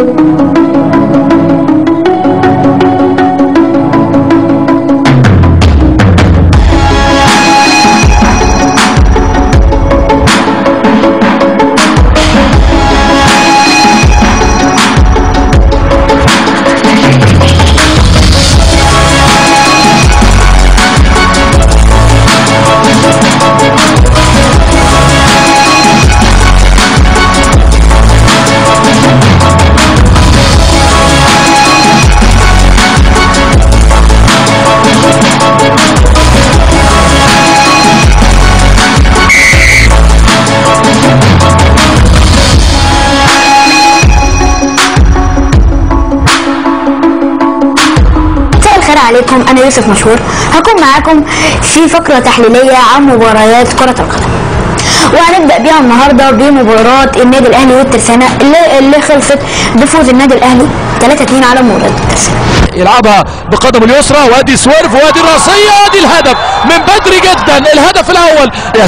مساء الخير عليكم انا يوسف مشهور هكون معاكم في فقرة تحليلية عن مباريات كرة القدم وهنبدأ بيها النهاردة بمباراة النادي الأهلي والترسانة اللي, اللي خلصت بفوز النادي الأهلي 3-2 على مباراة الترسانة يلعبها بقدمه اليسرى وادي سويرف وادي الراسية ادي الهدف من بدري جدا الهدف الاول يا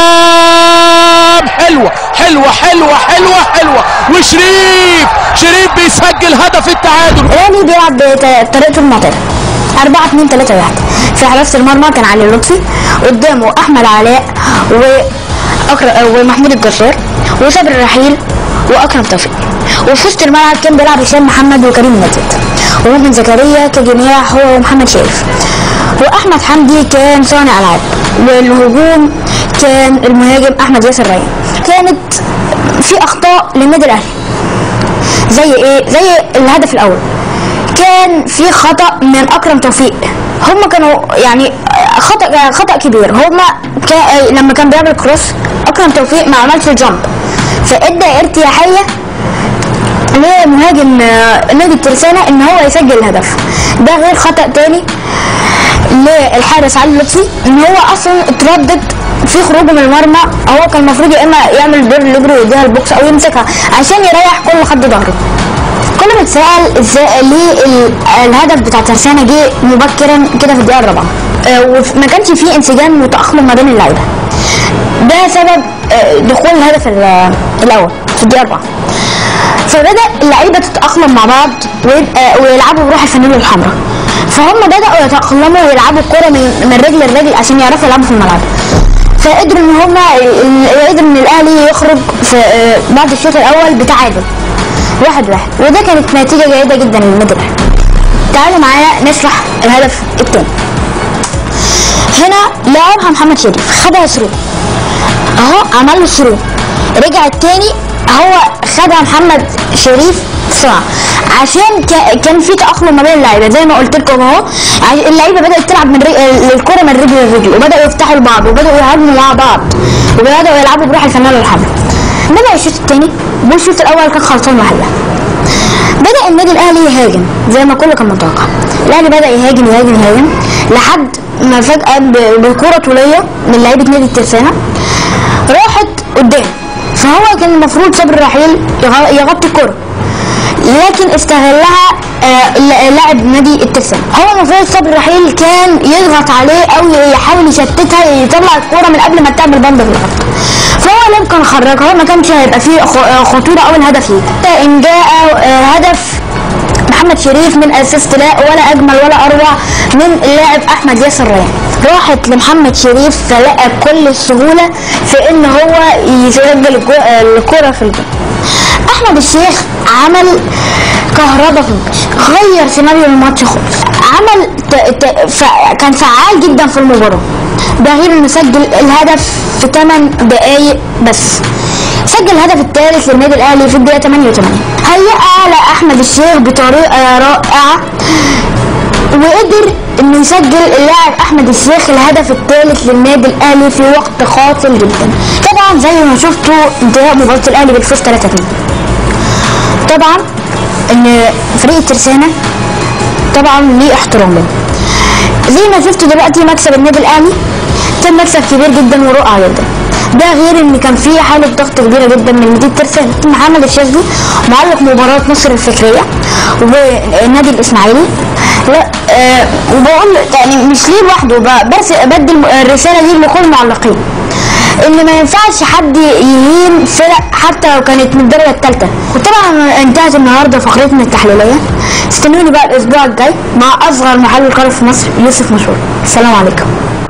سلام حلوة حلوة حلوة حلوة حلوة وشريف شريف بيسجل هدف التعادل الأهلي بيلعب بطريقة المعتادة 4 2 3 1 في حراسة المرمى كان علي لطفي قدامه أحمد علاء وأكرم ومحمود الجزار وصابر الرحيل وأكرم توفيق وفي وسط الملعب كان بيلعب هشام محمد وكريم نجد ومؤمن زكريا كجناح هو ومحمد شريف واحمد حمدي كان صانع العاب والهجوم كان المهاجم احمد ياسر ريان كانت في اخطاء للنادي الاهلي زي ايه زي الهدف الاول كان في خطا من اكرم توفيق هم كانوا يعني خطا خطا كبير هم كا لما كان بيعمل كروس اكرم توفيق ما عملش الجامب فادى ارتياحيه لمهاجم آه، نادي الترسانة ان هو يسجل الهدف ده غير خطأ تاني للحارس علي لطفي ان هو اصلا اتردد في خروجه من المرمى هو كان المفروض يا اما يعمل دور يجري ويديها البوكس او يمسكها عشان يريح كل خط ظهره كل ما اتسال ازاي ليه ال- الهدف بتاع ترسانة جه مبكرا كده في الدقيقه الرابعه آه، وما كانش فيه انسجام وتاقلم ما بين اللعيبه ده سبب آه، دخول الهدف ال- الاول في الدقيقه 4 فبدا اللعيبه تتاقلم مع بعض ويبقى ويلعبوا بروح الفانيلا الحمراء فهم بداوا يتاقلموا ويلعبوا الكوره من من رجل لرجل عشان يعرفوا يلعبوا في الملعب فقدروا ان هم قدر ان الاهلي يخرج في آه، بعد الشوط الاول بتعادل واحد واحد وده كانت نتيجه جيده جدا للنادي الاهلي تعالوا معايا نشرح الهدف الثاني هنا لعبها محمد شريف خدها ثرو اهو عمل له ثرو رجع التاني هو خدها محمد شريف بسرعه عشان كا- كان في تاقلم ما بين اللعيبه زي ما قلت لكم اهو ع- اللعيبه بدات تلعب من رج- الكره من رجل لرجل وبداوا يفتحوا لبعض وبداوا يهاجموا مع بعض وبداوا يلعبوا بروح الفنانه الحمراء بدا الشوط الثاني والشوط الاول كان خلصان واحد بدا النادي الاهلي يهاجم زي ما كله كان متوقع الاهلي بدا يهاجم يهاجم يهاجم لحد ما فجاه ب- بكره طوليه من لعيبه نادي الترسانه راحت قدام فهو كان المفروض صبري رحيل يغ- يغطي الكره لكن استغلها آه، الل- لاعب نادي الترسانة هو المفروض صبري رحيل كان يضغط عليه او يحاول يشتتها يطلع الكوره من قبل ما تعمل بند في الخط فهو لم كان خرجها ما كانش هيبقى فيه خ- آه، خطوره اول هدف ليه ان جاء آه، هدف محمد شريف من اسيست لا ولا اجمل ولا اروع من اللاعب احمد ياسر ريان راحت لمحمد شريف فلقى بكل السهوله في ان هو يسجل الجو- الكره في الجول احمد الشيخ عمل كهربا في الماتش غير سيناريو الماتش خالص عمل ت... ت... ف... كان فعال جدا في المباراه ده غير انه سجل الهدف في 8 دقايق بس سجل الهدف الثالث للنادي الاهلي في الدقيقه 88 هيئها لاحمد الشيخ بطريقه رائعه وقدر انه يسجل اللاعب احمد الشيخ الهدف الثالث للنادي الاهلي في وقت قاتل جدا طبعا زي ما شفتوا انتهاء مباراه الاهلي بالفوز 3 2 طبعا ان فريق الترسانه طبعا ليه احترامه زي ما شفتوا دلوقتي مكسب النادي الاهلي كان مكسب كبير جدا ورائع جدا ده غير ان كان في حاله ضغط كبيره جدا من مدير ترسانه محمد الشاذلي معلق مباراه مصر الفكريه والنادي الاسماعيلي لا آه وبقول يعني مش ليه لوحده ب- بس بدي الم- الرساله دي لكل المعلقين ان ما ينفعش حد يهين فرق حتى لو كانت من الدرجه الثالثه وطبعا انتهت النهارده فقرتنا التحليليه استنوني بقى الاسبوع الجاي مع اصغر محلل كره في مصر يوسف مشهور السلام عليكم